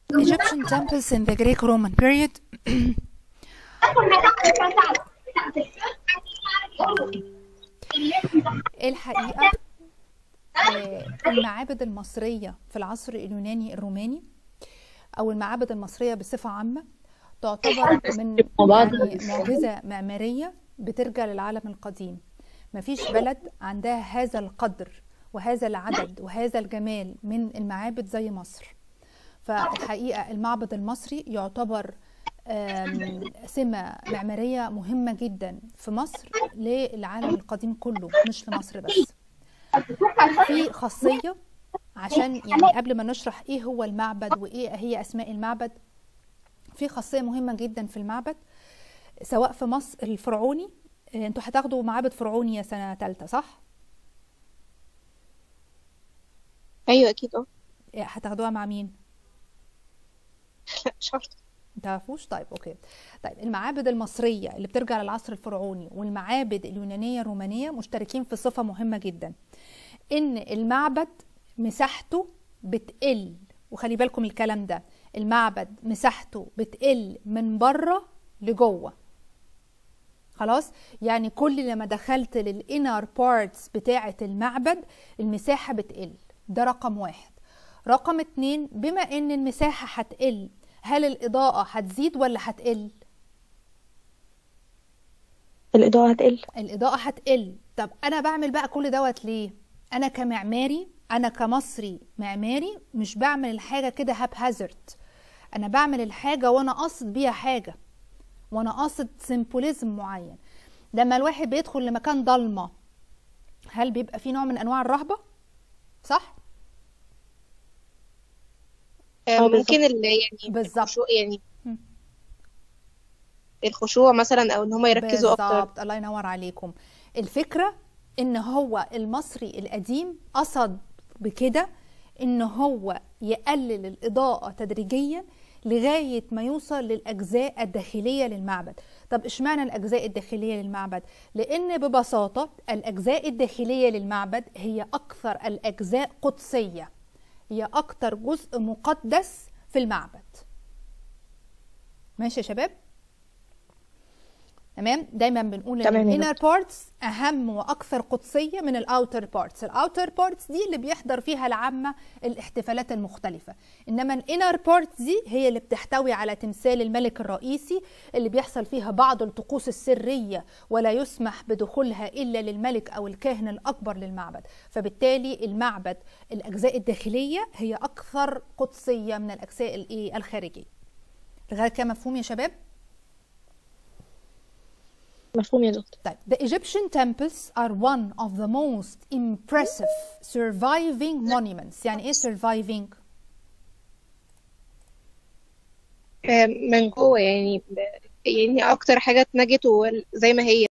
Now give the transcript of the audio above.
Egyptian temples in the Greco-Roman period الحقيقة آه، المعابد المصرية في العصر اليوناني الروماني أو المعابد المصرية بصفة عامة تعتبر من يعني معجزة معمارية بترجع للعالم القديم مفيش بلد عندها هذا القدر وهذا العدد وهذا الجمال من المعابد زي مصر فالحقيقة المعبد المصري يعتبر آم، سمة معمارية مهمة جدا في مصر للعالم القديم كله مش لمصر بس في خاصية عشان يعني قبل ما نشرح ايه هو المعبد وايه هي اسماء المعبد في خاصية مهمة جدا في المعبد سواء في مصر الفرعوني آه، انتوا هتاخدوا معابد فرعوني يا سنة تالتة صح؟ ايوه اكيد اه آه، هتاخدوها مع مين؟ لا مش عارفه متعرفوش طيب اوكي طيب المعابد المصرية اللي بترجع للعصر الفرعوني والمعابد اليونانية الرومانية مشتركين في صفة مهمة جدا ان المعبد مساحته بتقل وخلي بالكم الكلام ده المعبد مساحته بتقل من بره لجوه خلاص يعني كل لما دخلت للانر بارتس بتاعة المعبد المساحة بتقل ده رقم واحد رقم اتنين بما ان المساحة هتقل هل الإضاءة هتزيد ولا هتقل؟ الاضاءه هتقل الإضاءة هتقل طب أنا بعمل بقى كل دوت ليه؟ أنا كمعماري أنا كمصري معماري مش بعمل الحاجة كده هاب هازارد أنا بعمل الحاجة وأنا قاصد بيها حاجة وأنا قاصد سيمبوليزم معين لما الواحد بيدخل لمكان ضلمة هل بيبقى فيه نوع من أنواع الرهبة؟ صح؟ آه، اه ممكن بالظبط ال- يعني بالظبط الخشوع يعني مم. الخشوع مثلا او ان هم يركزوا اكتر بالظبط الله ينور عليكم الفكرة ان هو المصري القديم قصد بكده ان هو يقلل الإضاءة تدريجيا لغاية ما يوصل للأجزاء الداخلية للمعبد طب اشمعنى الأجزاء الداخلية للمعبد؟ لأن ببساطة الأجزاء الداخلية للمعبد هي أكثر الأجزاء قدسية هي أكثر جزء مقدس في المعبد ماشي يا شباب؟ تمام دايما بنقول ان تمام يا الانر دكتور بارتس اهم واكثر قدسيه من الاوتر بارتس الاوتر بارتس دي اللي بيحضر فيها العامه الاحتفالات المختلفه انما الانر بارتس دي هي اللي بتحتوي على تمثال الملك الرئيسي اللي بيحصل فيها بعض الطقوس السريه ولا يسمح بدخولها الا للملك او الكاهن الاكبر للمعبد فبالتالي المعبد الاجزاء الداخليه هي اكثر قدسيه من الاجزاء الايه الخارجيه لغايه كده مفهوم يا شباب مفهوم يا دكتور طيب the Egyptian temples are one of the most impressive surviving monuments يعني ايه surviving آه، من جوه يعني يعني اكتر حاجه اتنجت وزي ما هي